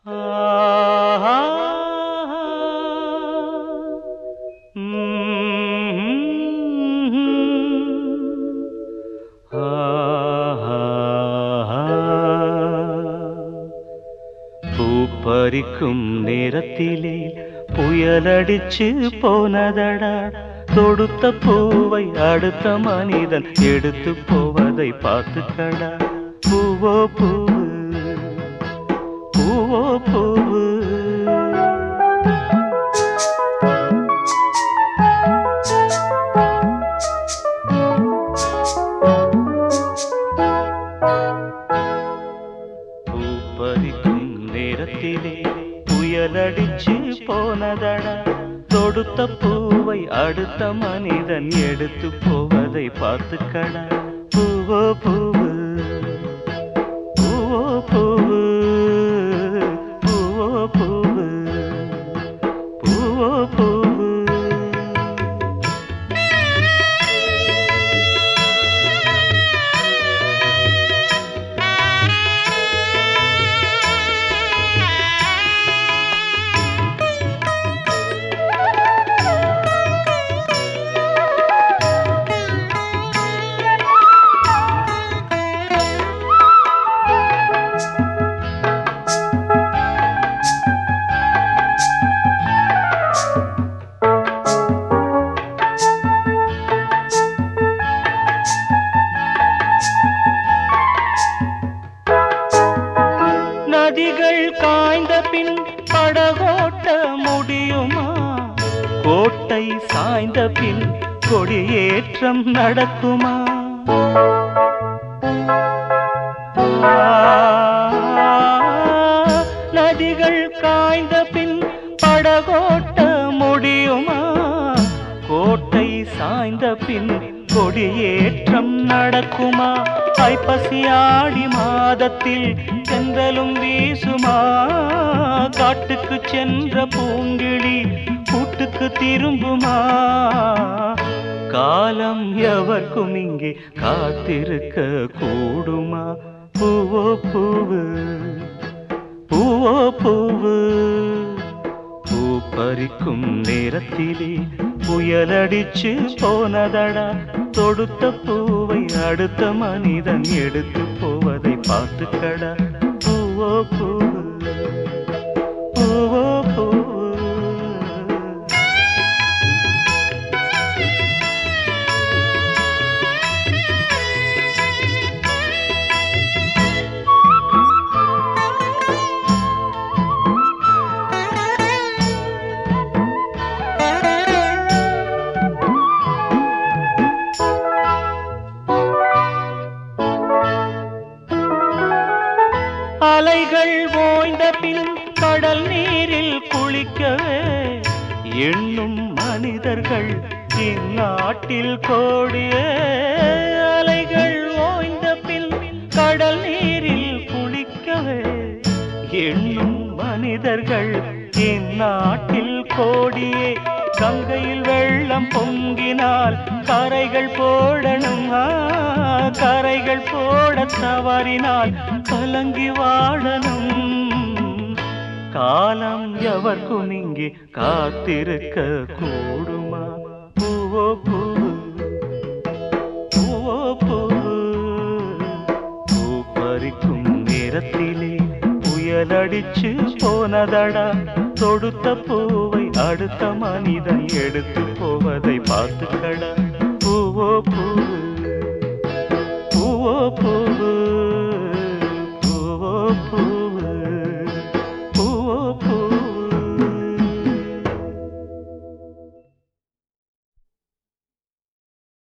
பூப்பறிக்கும் நேரத்திலே புயலடிச்சு போனதடா தொடுத்த பூவை அடுத்த மனிதன் எடுத்து போவதை பார்த்துக்கடா பூவோ பூவு பூவோ பூவு பூப்பறிக்கும் நேரத்திலே புயலடிச்சு போனதடா தொடுத்த பூவை அடுத்த மனிதன் எடுத்து போவதை பார்த்துக்கடா பூவோ பூவு பூவோ பூவு பூவோ பூவு பூவோ பூவு நதிகள் காய்ந்த பின் படகோட்ட முடியுமா கோட்டை சாய்ந்த பின் கொடியேற்றம் நடக்குமா ஆ, நதிகள் காய்ந்த பின் படகோட்ட முடியுமா கோட்டை சாய்ந்த பின் கொடியேற்றம் நடக்குமா ஐப்பசியாடி மாதத்தில் சென்றலும் வீசுமா காட்டுக்கு சென்ற பூங்கிழி கூட்டுக்கு திரும்புமா காலம் எவர்க்கும் இங்கே காத்திருக்க கூடுமா பூவோ பூவு பூவோ பூவு பூ பறிக்கும் நேரத்திலே புயலடிச்சு போனதடா தொடுத்த பூவை அடுத்த மனிதன் எடுத்து போவதை பார்த்துக்கடா பூவோ பூவு பூவோ பூவு அலைகள் ஓய்ந்த பின் கடல் நீரில் குளிக்கவே எண்ணும் மனிதர்கள் இந்நாட்டில் கோடியே அலைகள் ஓய்ந்த பின் கடல் நீரில் குளிக்கவே எண்ணும் மனிதர்கள் இந்நாட்டில் கோடியே கங்கையில் வெள்ளம் பொங்கினால் கரைகள் போடணும் ஆ, கரைகள் போட தவறினால் கலங்கி வாழணும் காலம் எவர்க்கும் இங்கே காத்திருக்க கூடுமா பூவோ பூவு பூவோ பூவு பூ பறிக்கும் நேரத்திலே புயலடிச்சு போனதடா தொடுத்த பூவை அடுத்த மனிதன் எடுத்து போவதை பார்த்துக்கடா பூவோ பூவு பூவோ பூவு